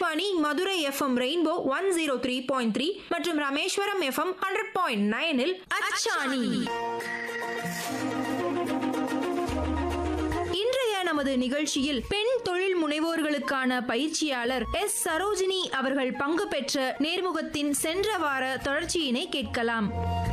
Akashvani Madurai FM rainbow one zero three point three மற்றும் Rameswaram FM hundred point நைனில் அச்சாணி இன்றைய நமது நிகழ்ச்சியில் பெண் தொழில் முனைவோர்களுக்கான பயிற்சியாளர் எஸ் சரோஜினி அவர்கள் பங்கு பெற்ற நேர்முகத்தின் சென்ற வார தொடர்ச்சியினை கேட்கலாம்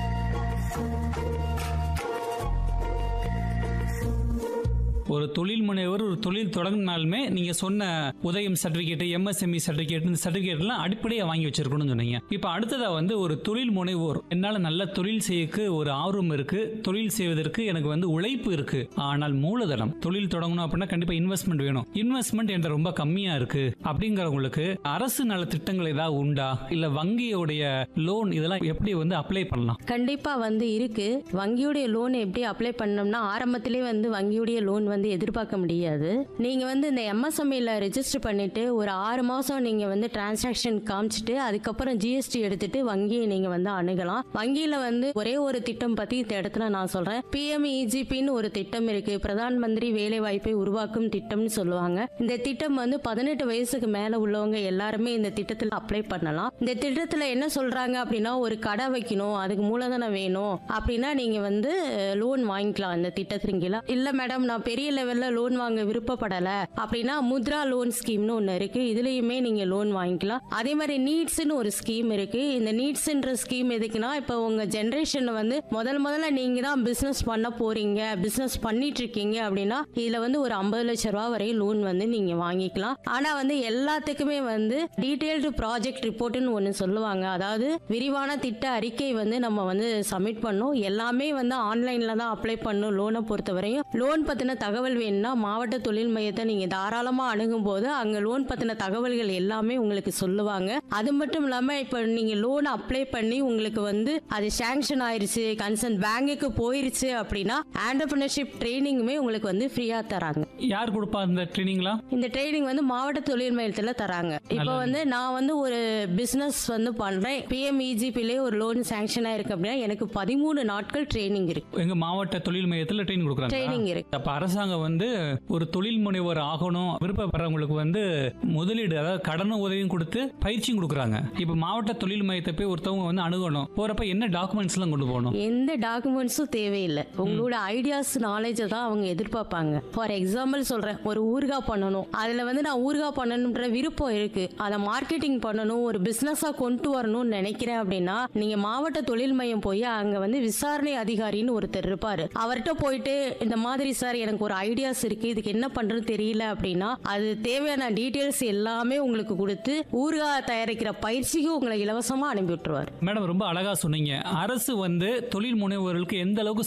ஒரு தொழில் முனைவர் ஒரு தொழில் தொடங்கினாலுமே நீங்க சொன்ன உதயம் சர்டிபிகேட் எம்எஸ்எம்இ சர்டிபிகேட் இந்த சர்டிபிகேட்லாம் அடிப்படையா வாங்கி வச்சிருக்கணும்னு சொன்னீங்க இப்போ அடுத்ததா வந்து ஒரு தொழில் முனைவோர் என்னால நல்ல தொழில் செய்யக்கு ஒரு ஆர்வம் இருக்கு தொழில் செய்வதற்கு எனக்கு வந்து உழைப்பு இருக்கு ஆனால் மூலதனம் தொழில் தொடங்கணும் அப்படின்னா கண்டிப்பா இன்வெஸ்ட்மெண்ட் வேணும் இன்வெஸ்ட்மெண்ட் என்ற ரொம்ப கம்மியா இருக்கு அப்படிங்கிறவங்களுக்கு அரசு நல திட்டங்கள் ஏதாவது உண்டா இல்ல வங்கியோடைய லோன் இதெல்லாம் எப்படி வந்து அப்ளை பண்ணலாம் கண்டிப்பா வந்து இருக்கு வங்கியுடைய லோன் எப்படி அப்ளை பண்ணோம்னா ஆரம்பத்திலே வந்து வங்கியுடைய லோன் வந்து எதிர்பார்க்க முடியாது நீங்க வந்து இந்த எம்எஸ்எம்இல ரெஜிஸ்டர் பண்ணிட்டு ஒரு ஆறு மாசம் நீங்க வந்து டிரான்சாக்ஷன் காமிச்சிட்டு அதுக்கப்புறம் ஜிஎஸ்டி எடுத்துட்டு வங்கியை நீங்க வந்து அணுகலாம் வங்கியில வந்து ஒரே ஒரு திட்டம் பத்தி இந்த இடத்துல நான் சொல்றேன் பிஎம்இஜிபின்னு ஒரு திட்டம் இருக்கு பிரதான் மந்திரி வேலை வாய்ப்பை உருவாக்கும் திட்டம்னு சொல்லுவாங்க இந்த திட்டம் வந்து பதினெட்டு வயசுக்கு மேல உள்ளவங்க எல்லாருமே இந்த திட்டத்தில் அப்ளை பண்ணலாம் இந்த திட்டத்துல என்ன சொல்றாங்க அப்படின்னா ஒரு கடை வைக்கணும் அதுக்கு மூலதனம் வேணும் அப்படின்னா நீங்க வந்து லோன் வாங்கிக்கலாம் இந்த திட்டத்தின் கீழே இல்ல மேடம் நான் பெரிய லெவல்ல லோன் வாங்க விருப்பப்படல அப்படின்னா முத்ரா லோன் ஸ்கீம்னு ஒன்னு இருக்கு இதுலயுமே நீங்க லோன் வாங்கிக்கலாம் அதே மாதிரி நீட்ஸ்னு ஒரு ஸ்கீம் இருக்கு இந்த நீட்ஸ்ன்ற ஸ்கீம் எதுக்குன்னா இப்போ உங்க ஜென்ரேஷன் வந்து முதல் முதல்ல நீங்க தான் பிசினஸ் பண்ண போறீங்க பிசினஸ் பண்ணிட்டு இருக்கீங்க அப்படின்னா இதுல வந்து ஒரு ஐம்பது லட்சம் ரூபா வரை லோன் வந்து நீங்க வாங்கிக்கலாம் ஆனா வந்து எல்லாத்துக்குமே வந்து டீடைல்டு ப்ராஜெக்ட் ரிப்போர்ட்னு ஒன்னு சொல்லுவாங்க அதாவது விரிவான திட்ட அறிக்கை வந்து நம்ம வந்து சப்மிட் பண்ணணும் எல்லாமே வந்து ஆன்லைன்ல தான் அப்ளை பண்ணணும் லோனை பொறுத்தவரையும் லோன் பத்தின தகவல் வேணும்னா மாவட்ட தொழில் மையத்தை நீங்க தாராளமா அணுகும் போது அங்க லோன் பத்தின தகவல்கள் எல்லாமே உங்களுக்கு சொல்லுவாங்க அது மட்டும் இல்லாம இப்ப நீங்க லோன் அப்ளை பண்ணி உங்களுக்கு வந்து அது சாங்ஷன் ஆயிருச்சு கன்சர்ன் பேங்குக்கு போயிருச்சு அப்படின்னா ஆண்டர்பிரினர்ஷிப் ட்ரைனிங்குமே உங்களுக்கு வந்து ஃப்ரீயா தராங்க யார் கொடுப்பா இந்த ட்ரைனிங்லாம் இந்த ட்ரைனிங் வந்து மாவட்ட தொழில் மையத்துல தராங்க இப்போ வந்து நான் வந்து ஒரு பிசினஸ் வந்து பண்றேன் பிஎம்இஜிபிலே ஒரு லோன் சாங்ஷன் ஆயிருக்கு அப்படின்னா எனக்கு பதிமூணு நாட்கள் ட்ரைனிங் இருக்கு எங்க மாவட்ட தொழில் மையத்துல ட்ரைனிங் கொடுக்குறாங்க ட்ரைனிங் இருக்கு அப்ப அரசாங்கம் வந்து ஒரு தொழில் முனைவர் ஆகணும் விருப்பப்படுறவங்களுக்கு வந்து முதலீடு அதாவது கடனும் உதவியும் கொடுத்து பயிற்சியும் கொடுக்குறாங்க இப்ப மாவட்ட தொழில் மையத்தை போய் ஒருத்தவங்க வந்து அணுகணும் போறப்ப என்ன டாக்குமெண்ட்ஸ் எல்லாம் கொண்டு போகணும் எந்த டாக்குமெண்ட்ஸும் தேவையில்லை உங்களோட ஐடியாஸ் நாலேஜை தான் அவங்க எதிர்பார்ப்பாங்க ஃபார் எக்ஸாம்பிள் சொல்றேன் ஒரு ஊர்கா பண்ணணும் அதுல வந்து நான் ஊர்கா பண்ணணுன்ற விருப்பம் இருக்கு அதை மார்க்கெட்டிங் பண்ணணும் ஒரு பிசினஸா கொண்டு வரணும்னு நினைக்கிறேன் அப்படின்னா நீங்க மாவட்ட தொழில் மையம் போய் அங்க வந்து விசாரணை அதிகாரின்னு ஒருத்தர் இருப்பாரு அவர்கிட்ட போயிட்டு இந்த மாதிரி சார் எனக்கு ஒரு ஐடியாஸ் இருக்கு இதுக்கு என்ன பண்றது தெரியல அப்படின்னா அது தேவையான டீட்டெயில்ஸ் எல்லாமே உங்களுக்கு கொடுத்து ஊர்கா தயாரிக்கிற பயிற்சிக்கு உங்களை இலவசமா அனுப்பி விட்டுருவாரு மேடம் ரொம்ப அழகா சொன்னீங்க அரசு வந்து தொழில் முனைவோர்களுக்கு எந்த அளவுக்கு